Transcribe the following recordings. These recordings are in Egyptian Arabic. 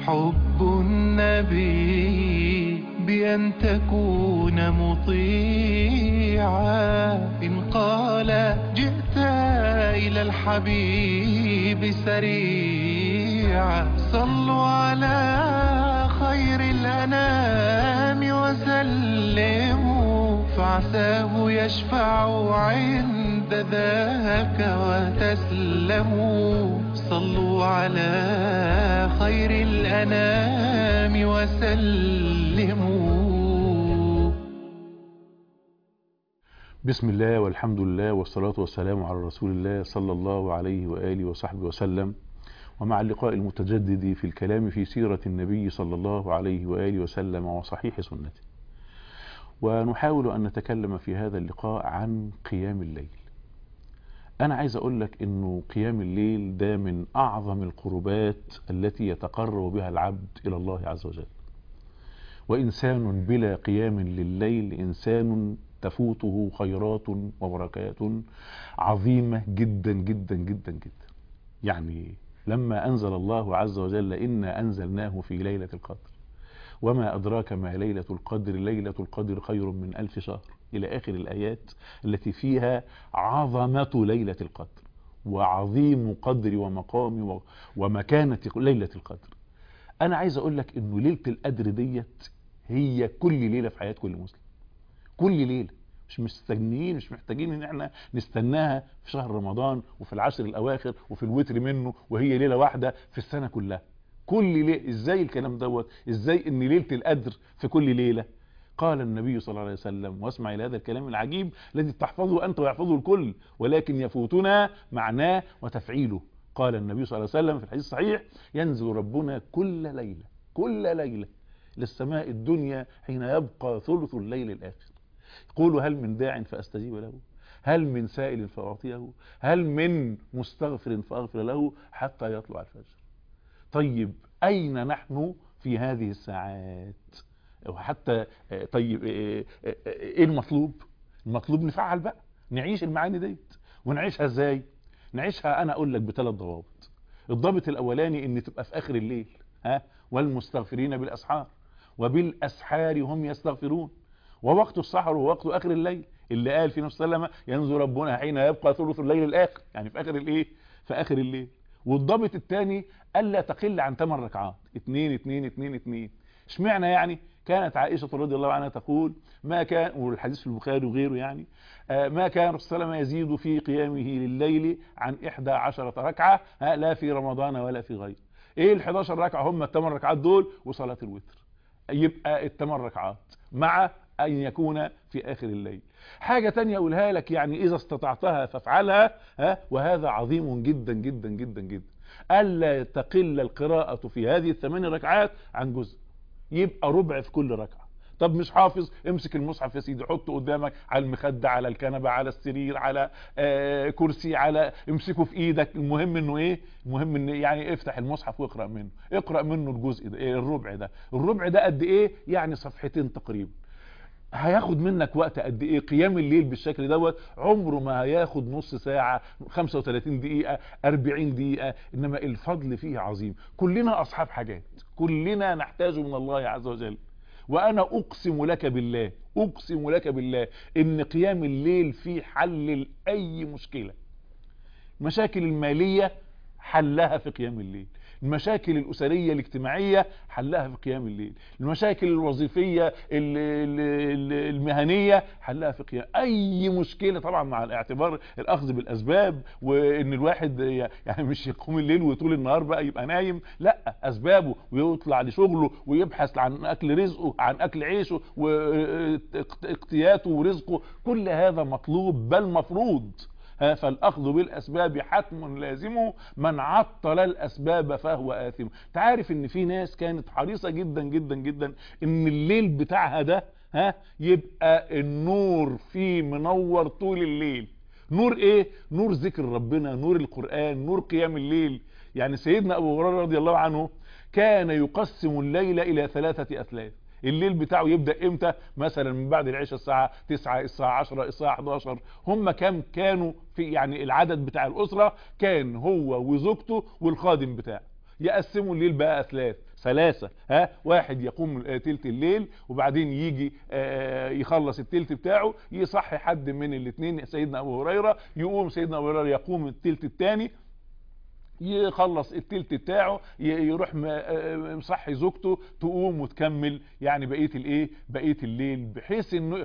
حب النبي بأن تكون مطيعا إن قال جئت إلى الحبيب سريعا صلوا على خير الأنام وسلموا فعساه يشفع عند ذاك وتسلموا صلوا على خير الأنام وسلموا بسم الله والحمد لله والصلاة والسلام على رسول الله صلى الله عليه وآله وصحبه وسلم ومع اللقاء المتجدد في الكلام في سيرة النبي صلى الله عليه وآله وسلم وصحيح سنته ونحاول أن نتكلم في هذا اللقاء عن قيام الليل أنا عايز أقول لك أنه قيام الليل ده من أعظم القربات التي يتقرب بها العبد إلى الله عز وجل وإنسان بلا قيام لليل إنسان تفوته خيرات وبركات عظيمة جدا جدا جدا جدا يعني لما أنزل الله عز وجل إنا أنزلناه في ليلة القدر وما أدراك ما ليلة القدر ليلة القدر خير من ألف شهر إلى آخر الآيات التي فيها عظمة ليلة القدر وعظيم قدر ومقام ومكانة ليلة القدر أنا عايز أقول لك إنه ليلة القدر ديت هي كل ليلة في حياة كل مسلم كل ليلة مش مستنيين مش محتاجين ان احنا نستناها في شهر رمضان وفي العشر الاواخر وفي الوتر منه وهي ليلة واحدة في السنة كلها كل ليلة ازاي الكلام دوت ازاي ان ليلة القدر في كل ليلة قال النبي صلى الله عليه وسلم واسمع الى هذا الكلام العجيب الذي تحفظه انت ويحفظه الكل ولكن يفوتنا معناه وتفعيله قال النبي صلى الله عليه وسلم في الحديث الصحيح ينزل ربنا كل ليلة كل ليلة للسماء الدنيا حين يبقى ثلث الليل الاخر يقول هل من داع فاستجيب له هل من سائل فاعطيه هل من مستغفر فاغفر له حتى يطلع الفجر طيب اين نحن في هذه الساعات وحتى طيب ايه المطلوب المطلوب نفعل بقى نعيش المعاني ديت ونعيشها ازاي نعيشها انا اقول لك بثلاث ضوابط الضابط الاولاني ان تبقى في اخر الليل ها والمستغفرين بالاسحار وبالاسحار هم يستغفرون ووقت السحر هو وقت اخر الليل اللي قال في نفس سلمة ينزل ربنا حين يبقى ثلث الليل الاخر يعني في اخر الايه في اخر الليل والضابط الثاني الا تقل عن 8 ركعات 2 2 2 2 اشمعنى يعني كانت عائشة رضي الله عنها تقول ما كان والحديث في البخاري وغيره يعني ما كان رسول الله يزيد في قيامه لليل عن 11 ركعة لا في رمضان ولا في غيره ايه ال 11 ركعة هم الثمان ركعات دول وصلاة الوتر يبقى الثمان ركعات مع ان يكون في اخر الليل حاجة تانية اقولها لك يعني اذا استطعتها فافعلها ها وهذا عظيم جدا جدا جدا جدا الا تقل القراءة في هذه الثمان ركعات عن جزء يبقى ربع في كل ركعة طب مش حافظ امسك المصحف يا سيدي حطه قدامك على المخدة على الكنبة على السرير على آه كرسي على امسكه في ايدك المهم انه ايه المهم ان يعني افتح المصحف واقرأ منه اقرأ منه الجزء ده إيه الربع ده الربع ده قد ايه يعني صفحتين تقريبا هياخد منك وقت قد ايه قيام الليل بالشكل دوت عمره ما هياخد نص ساعة 35 دقيقة 40 دقيقة انما الفضل فيه عظيم كلنا اصحاب حاجات كلنا نحتاج من الله عز وجل وانا اقسم لك بالله اقسم لك بالله ان قيام الليل فيه حل لاي مشكلة المشاكل المالية حلها في قيام الليل المشاكل الأسرية الاجتماعية حلها في قيام الليل المشاكل الوظيفية المهنية حلها في قيام أي مشكلة طبعا مع الاعتبار الأخذ بالأسباب وإن الواحد يعني مش يقوم الليل وطول النهار بقى يبقى نايم لا أسبابه ويطلع لشغله ويبحث عن أكل رزقه عن أكل عيشه واقتياته ورزقه كل هذا مطلوب بل مفروض فالاخذ بالاسباب حتم لازمه من عطل الاسباب فهو اثم تعرف ان في ناس كانت حريصة جدا جدا جدا ان الليل بتاعها ده ها يبقى النور فيه منور طول الليل نور ايه نور ذكر ربنا نور القرآن نور قيام الليل يعني سيدنا ابو هريره رضي الله عنه كان يقسم الليل الى ثلاثة اثلاث الليل بتاعه يبدأ امتى مثلا من بعد العشاء الساعة 9 الساعة 10 الساعة 11 هم كام كانوا في يعني العدد بتاع الاسرة كان هو وزوجته والخادم بتاعه يقسموا الليل بقى اثلاث ثلاثة ها واحد يقوم آه، تلت الليل وبعدين يجي آه، يخلص التلت بتاعه يصحي حد من الاثنين سيدنا ابو هريرة يقوم سيدنا ابو هريرة يقوم التلت الثاني يخلص التلت بتاعه ي- يروح م- آه، مصحي زوجته تقوم وتكمل يعني بقيه الايه بقيه الليل بحيث انه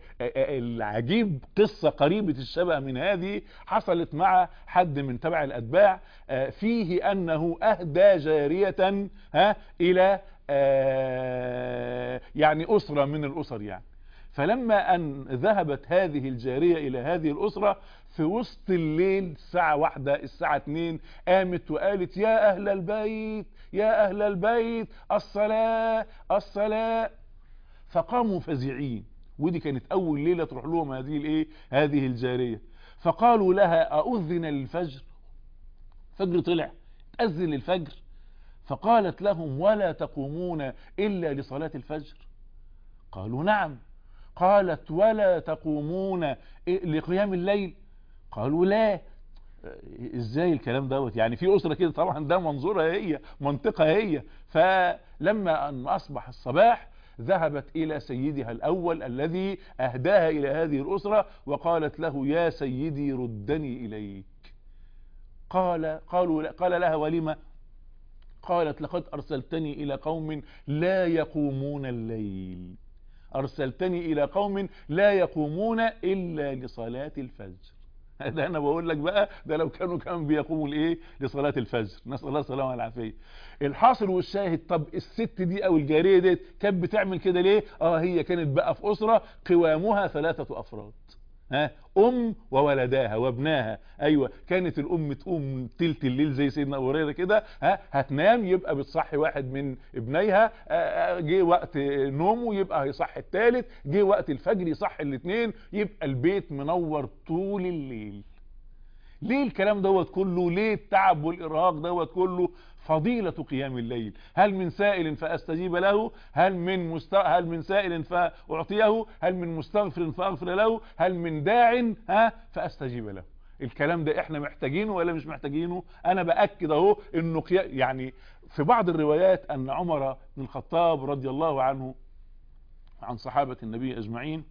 العجيب قصه قريبه الشبه من هذه حصلت مع حد من تبع الاتباع آه، فيه انه اهدى جاريه ها الى آه، يعني اسره من الاسر يعني فلما ان ذهبت هذه الجارية الى هذه الاسرة في وسط الليل الساعة واحدة الساعة اتنين قامت وقالت يا اهل البيت يا اهل البيت الصلاة الصلاة فقاموا فزعين ودي كانت اول ليلة تروح لهم هذه الايه هذه الجارية فقالوا لها أؤذن للفجر فجر طلع أذن للفجر فقالت لهم ولا تقومون إلا لصلاة الفجر قالوا نعم قالت ولا تقومون لقيام الليل قالوا لا ازاي الكلام دوت يعني في اسره كده طبعا ده منظورها هي منطقها هي فلما ان اصبح الصباح ذهبت الى سيدها الاول الذي اهداها الى هذه الاسره وقالت له يا سيدي ردني اليك قال قالوا قال لها ولم قالت لقد ارسلتني الى قوم لا يقومون الليل ارسلتني الى قوم لا يقومون الا لصلاة الفجر ده انا بقول لك بقى ده لو كانوا كانوا بيقوموا لايه لصلاة الفجر نسأل الله السلامة والعافية الحاصل والشاهد طب الست دي او الجارية دي كانت بتعمل كده ليه اه هي كانت بقى في اسرة قوامها ثلاثة افراد ها ام وولداها وابناها ايوه كانت الام تقوم تلت الليل زي سيدنا ابو هريره كده ها هتنام يبقى بتصحي واحد من ابنيها جه وقت نومه يبقى هيصحي الثالث جه وقت الفجر يصحي الاثنين يبقى البيت منور طول الليل ليه الكلام دوت كله ليه التعب والارهاق دوت كله فضيلة قيام الليل هل من سائل فأستجيب له هل من مست... هل من سائل فأعطيه هل من مستغفر فأغفر له هل من داع ها فأستجيب له الكلام ده احنا محتاجينه ولا مش محتاجينه انا باكد اهو انه قيا... يعني في بعض الروايات ان عمر بن الخطاب رضي الله عنه عن صحابة النبي اجمعين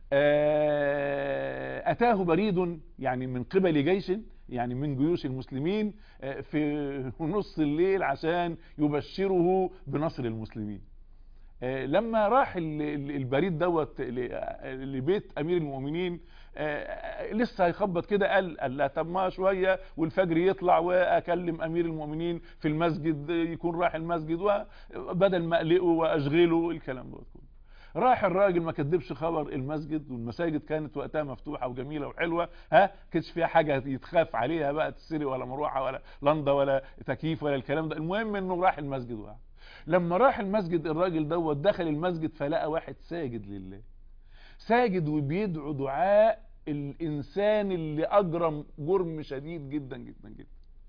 اتاه بريد يعني من قبل جيش يعني من جيوش المسلمين في نص الليل عشان يبشره بنصر المسلمين لما راح البريد دوت لبيت امير المؤمنين لسه هيخبط كده قال قال لا طب ما شويه والفجر يطلع واكلم امير المؤمنين في المسجد يكون راح المسجد وبدل ما اقلقه واشغله الكلام دوت كله راح الراجل ما كدبش خبر المسجد والمساجد كانت وقتها مفتوحة وجميلة وحلوة ها كانش فيها حاجة يتخاف عليها بقى تسري ولا مروحة ولا لندا ولا تكييف ولا الكلام ده المهم انه راح المسجد واحد لما راح المسجد الراجل دوت دخل المسجد فلقى واحد ساجد لله ساجد وبيدعو دعاء الانسان اللي اجرم جرم شديد جدا جدا جدا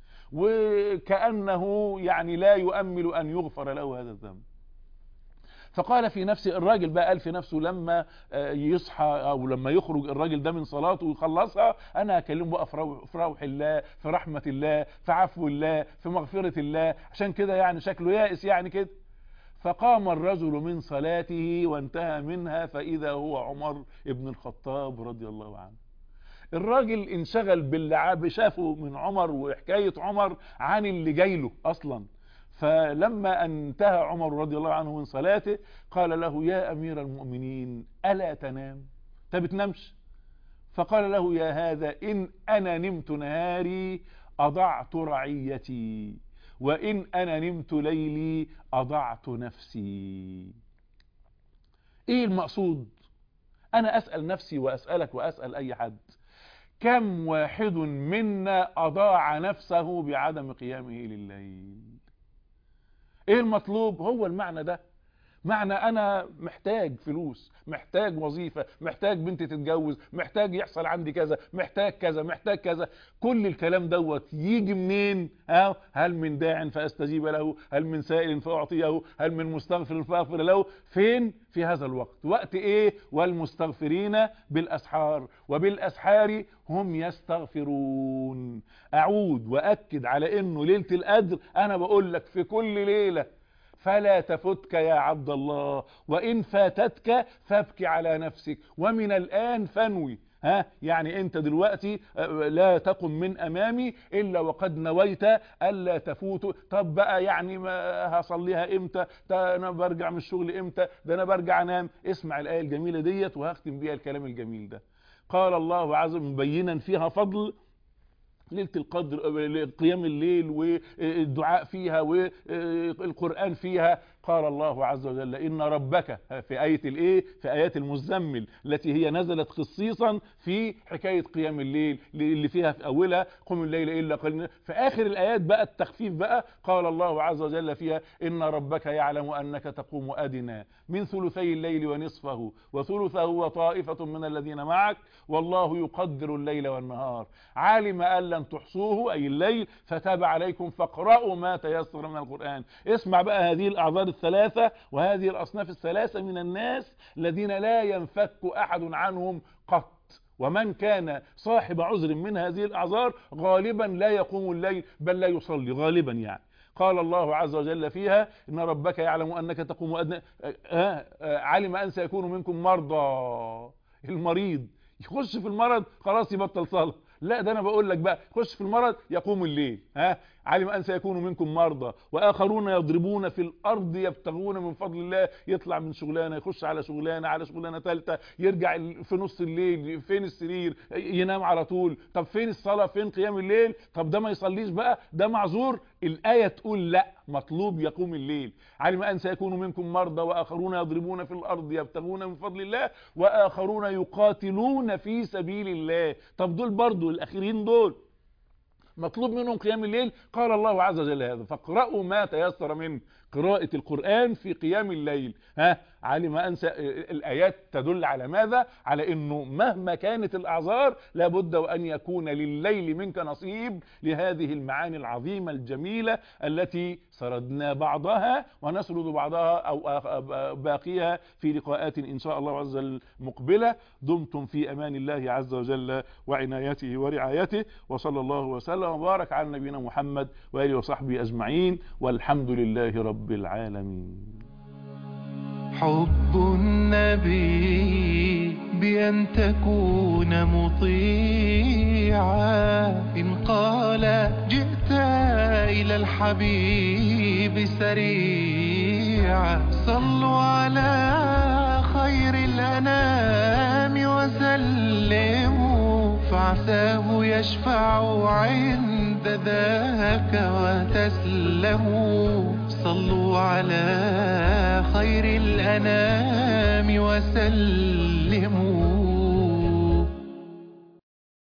وكأنه يعني لا يؤمل ان يغفر له هذا الذنب فقال في نفسه الراجل بقى قال في نفسه لما يصحى او لما يخرج الراجل ده من صلاته ويخلصها انا هكلمه بقى في روح الله في رحمة الله في عفو الله في مغفرة الله عشان كده يعني شكله يائس يعني كده فقام الرجل من صلاته وانتهى منها فاذا هو عمر ابن الخطاب رضي الله عنه الراجل انشغل باللعاب شافه من عمر وحكاية عمر عن اللي جايله اصلا فلما انتهى عمر رضي الله عنه من صلاته قال له يا امير المؤمنين الا تنام انت بتنامش فقال له يا هذا ان انا نمت نهاري اضعت رعيتي وان انا نمت ليلي اضعت نفسي ايه المقصود انا اسأل نفسي واسألك واسأل اي حد كم واحد منا اضاع نفسه بعدم قيامه لليل ايه المطلوب هو المعنى ده معنى انا محتاج فلوس محتاج وظيفة محتاج بنت تتجوز محتاج يحصل عندي كذا محتاج كذا محتاج كذا كل الكلام دوت يجي منين ها هل من داع فاستجيب له هل من سائل فاعطيه هل من مستغفر فاغفر له فين في هذا الوقت وقت ايه والمستغفرين بالاسحار وبالاسحار هم يستغفرون اعود واكد على انه ليلة القدر انا بقول لك في كل ليلة فلا تفتك يا عبد الله وإن فاتتك فابكي على نفسك ومن الآن فنوي ها يعني انت دلوقتي لا تقم من امامي الا وقد نويت الا تفوت طب بقى يعني ما هصليها امتى ده انا برجع من الشغل امتى ده انا برجع انام اسمع الايه الجميله ديت وهختم بيها الكلام الجميل ده قال الله عز وجل مبينا فيها فضل ليلة القدر قيام الليل والدعاء فيها والقرآن فيها قال الله عز وجل إن ربك في آية الإيه في آيات المزمل التي هي نزلت خصيصا في حكاية قيام الليل اللي فيها في أولها قم الليل إلا قليلا في آخر الآيات بقى التخفيف بقى قال الله عز وجل فيها إن ربك يعلم أنك تقوم أدنى من ثلثي الليل ونصفه وثلثه وطائفة من الذين معك والله يقدر الليل والنهار عالم أن لن تحصوه أي الليل فتاب عليكم فاقرأوا ما تيسر من القرآن اسمع بقى هذه الأعذار الثلاثة وهذه الأصناف الثلاثة من الناس الذين لا ينفك أحد عنهم قط ومن كان صاحب عذر من هذه الأعذار غالبا لا يقوم الليل بل لا يصلي غالبا يعني قال الله عز وجل فيها إن ربك يعلم أنك تقوم أدنى آه آه علم أن سيكون منكم مرضى المريض يخش في المرض خلاص يبطل صلاة لا ده انا بقول لك بقى خش في المرض يقوم الليل ها علم ان سيكون منكم مرضى واخرون يضربون في الارض يبتغون من فضل الله يطلع من شغلانه يخش على شغلانه على شغلانه ثالثه يرجع في نص الليل فين السرير ينام على طول طب فين الصلاه فين قيام الليل طب ده ما يصليش بقى ده معذور الايه تقول لا مطلوب يقوم الليل علم ان سيكون منكم مرضى واخرون يضربون في الارض يبتغون من فضل الله واخرون يقاتلون في سبيل الله طب دول برضو الاخرين دول مطلوب منهم قيام الليل قال الله عز وجل هذا فاقرأوا ما تيسر من قراءة القرآن في قيام الليل ها علم أنسى الآيات تدل على ماذا على أنه مهما كانت الأعذار لابد وأن يكون لليل منك نصيب لهذه المعاني العظيمة الجميلة التي سردنا بعضها ونسرد بعضها أو باقيها في لقاءات إن شاء الله عز وجل مقبلة دمتم في أمان الله عز وجل وعنايته ورعايته وصلى الله وسلم وبارك على نبينا محمد وآله وصحبه أجمعين والحمد لله رب العالمين حب النبي بأن تكون مطيعا إن قال جئت إلى الحبيب سريعا صلوا على خير الأنام وسلموا فعساه يشفع عند ذاك وتسلموا صلوا على خير الأنام وسلموا